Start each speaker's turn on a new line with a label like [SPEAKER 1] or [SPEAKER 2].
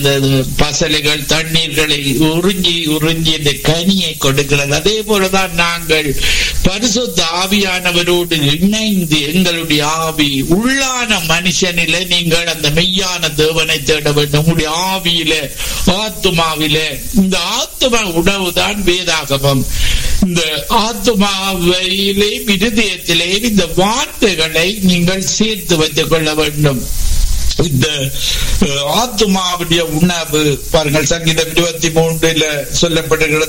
[SPEAKER 1] பசலைகள் தண்ணீர்களை உறிஞ்சி உறிஞ்சி இந்த கனியை கொடுக்கிறது அதே போலதான் நாங்கள் பரிசுத்த ஆவியானவரோடு இணைந்து எங்களுடைய ஆவி உள்ளான மனுஷனில நீங்கள் அந்த மெய்யான தேவனை தேட வேண்டும் உங்களுடைய ஆவியில ஆத்துமாவில இந்த ஆத்தும உணவுதான் வேதாகமம் இந்த ஆத்துமாவிலே இருதயத்திலே இந்த வார்த்தைகளை நீங்கள் சேர்த்து வைத்துக் கொள்ள வேண்டும் இந்த ஆத்துமாவுடைய உணவு பாருங்கள் சங்கீதம் இருபத்தி மூன்றுல சொல்லப்படுகிறது